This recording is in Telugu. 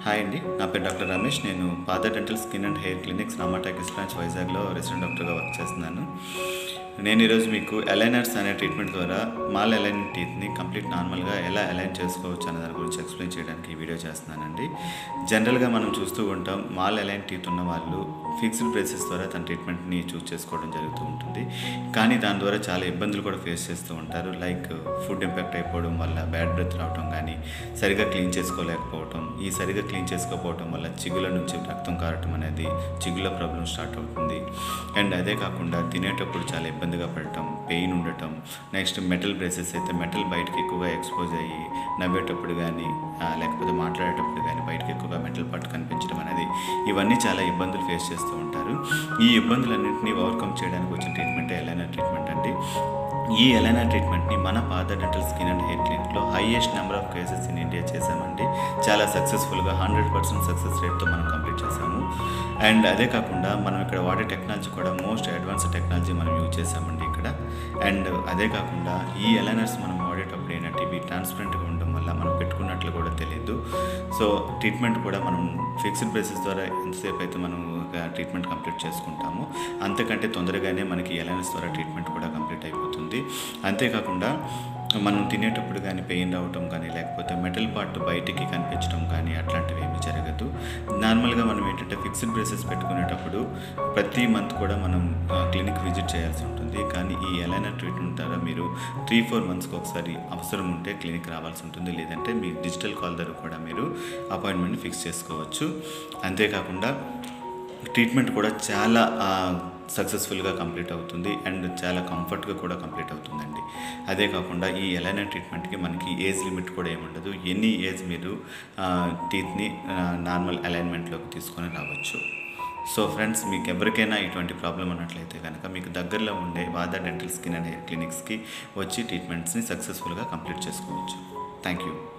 హాయ్ అండి నా పేరు డాక్టర్ రమేష్ నేను పాద dental skin and hair clinics Rama talkies branch వైజాగ్లో రెసిడెంట్ డాక్టర్గా వర్క్ చేస్తున్నాను నేను ఈరోజు మీకు అలైనర్స్ అనే ట్రీట్మెంట్ ద్వారా మాల్ అలైన్ టీత్ని కంప్లీట్ నార్మల్గా ఎలా అలైన్ చేసుకోవచ్చు అనే దాని గురించి ఎక్స్ప్లెయిన్ చేయడానికి ఈ వీడియో చేస్తున్నానండి జనరల్గా మనం చూస్తూ ఉంటాం మాల్ అలైన్ టీత్ ఉన్న వాళ్ళు ఫిక్స్డ్ బ్రేసెస్ ద్వారా తన ట్రీట్మెంట్ని చూస్ చేసుకోవడం జరుగుతూ ఉంటుంది కానీ దాని ద్వారా చాలా ఇబ్బందులు కూడా ఫేస్ చేస్తూ ఉంటారు లైక్ ఫుడ్ ఇంపాక్ట్ అయిపోవడం వల్ల బ్యాడ్ బ్రెత్ రావడం కానీ సరిగా క్లీన్ చేసుకోలేకపోవటం ఈ సరిగా క్లీన్ చేసుకోకపోవడం వల్ల చిగుల నుంచి రక్తం కారటం అనేది చిగుల ప్రాబ్లం స్టార్ట్ అవుతుంది అండ్ అదే కాకుండా తినేటప్పుడు చాలా ఇబ్బందిగా పడటం పెయిన్ ఉండటం నెక్స్ట్ మెటల్ బ్రేసెస్ అయితే మెటల్ బయటకి ఎక్కువగా ఎక్స్పోజ్ అయ్యి నవ్వేటప్పుడు కానీ లేకపోతే మాట్లాడేటప్పుడు కానీ బయటకి ఎక్కువగా మెటల్ పార్ట్ కనిపించడం అనేది ఇవన్నీ చాలా ఇబ్బందులు ఫేస్ చేస్తూ ఉంటారు ఈ ఇబ్బందులన్నింటినీ ఓవర్కమ్ చేయడానికి వచ్చిన ట్రీట్మెంట్ ఎలైనా ట్రీట్మెంట్ అండి ఈ ఎలైనా ట్రీట్మెంట్ని మన పాద డెంటల్ స్కిన్ అండ్ హెయిర్ క్లినిక్లో highest number of cases in India చేశామండి చాలా సక్సెస్ఫుల్గా హండ్రెడ్ పర్సెంట్ సక్సెస్ రేట్తో మనం కంప్లీట్ చేసాము అండ్ అదే కాకుండా మనం ఇక్కడ వాడే టెక్నాలజీ కూడా మోస్ట్ అడ్వాన్స్ టెక్నాలజీ మనం యూజ్ చేసామండి ఇక్కడ అండ్ అదే కాకుండా ఈ ఎలైనర్స్ మనం వాడేటప్పుడు ఏంటంటే ఇవి ట్రాన్స్పరెంట్గా ఉండడం వల్ల మనం పెట్టుకున్నట్లు కూడా తెలియదు సో ట్రీట్మెంట్ కూడా మనం ఫిక్స్డ్ బేసిస్ ద్వారా ఎంతసేపు అయితే మనం ట్రీట్మెంట్ కంప్లీట్ చేసుకుంటామో అంతకంటే తొందరగానే మనకి ఎలైనర్స్ ద్వారా ట్రీట్మెంట్ కూడా కంప్లీట్ అయిపోతుంది అంతేకాకుండా మనం తినేటప్పుడు కానీ పెయిన్ రావటం కానీ లేకపోతే మెటల్ పార్ట్ బయటికి కనిపించడం కానీ అట్లాంటివి ఏమీ జరగదు నార్మల్గా మనం ఏంటంటే ఫిక్స్డ్ బ్రేసెస్ పెట్టుకునేటప్పుడు ప్రతి మంత్ కూడా మనం క్లినిక్ విజిట్ చేయాల్సి ఉంటుంది కానీ ఈ ఎలైనర్ ట్రీట్మెంట్ ద్వారా మీరు త్రీ ఫోర్ మంత్స్కి ఒకసారి అవసరం ఉంటే క్లినిక్ రావాల్సి ఉంటుంది లేదంటే మీ డిజిటల్ కాల్ ద్వారా కూడా మీరు అపాయింట్మెంట్ ఫిక్స్ చేసుకోవచ్చు అంతేకాకుండా ట్రీట్మెంట్ కూడా చాలా సక్సెస్ఫుల్గా కంప్లీట్ అవుతుంది అండ్ చాలా కంఫర్ట్గా కూడా కంప్లీట్ అవుతుందండి అదే కాకుండా ఈ ఎలైన ట్రీట్మెంట్కి మనకి ఏజ్ లిమిట్ కూడా ఏముండదు ఎనీ ఏజ్ మీరు టీత్ని నార్మల్ అలైన్మెంట్లోకి తీసుకొని రావచ్చు సో ఫ్రెండ్స్ మీకు ఎవరికైనా ఇటువంటి ప్రాబ్లం ఉన్నట్లయితే కనుక మీకు దగ్గరలో ఉండే వాదా డెంటల్ స్కిన్ అండ్ హెయిర్ క్లినిక్స్కి వచ్చి ట్రీట్మెంట్స్ని సక్సెస్ఫుల్గా కంప్లీట్ చేసుకోవచ్చు థ్యాంక్ యూ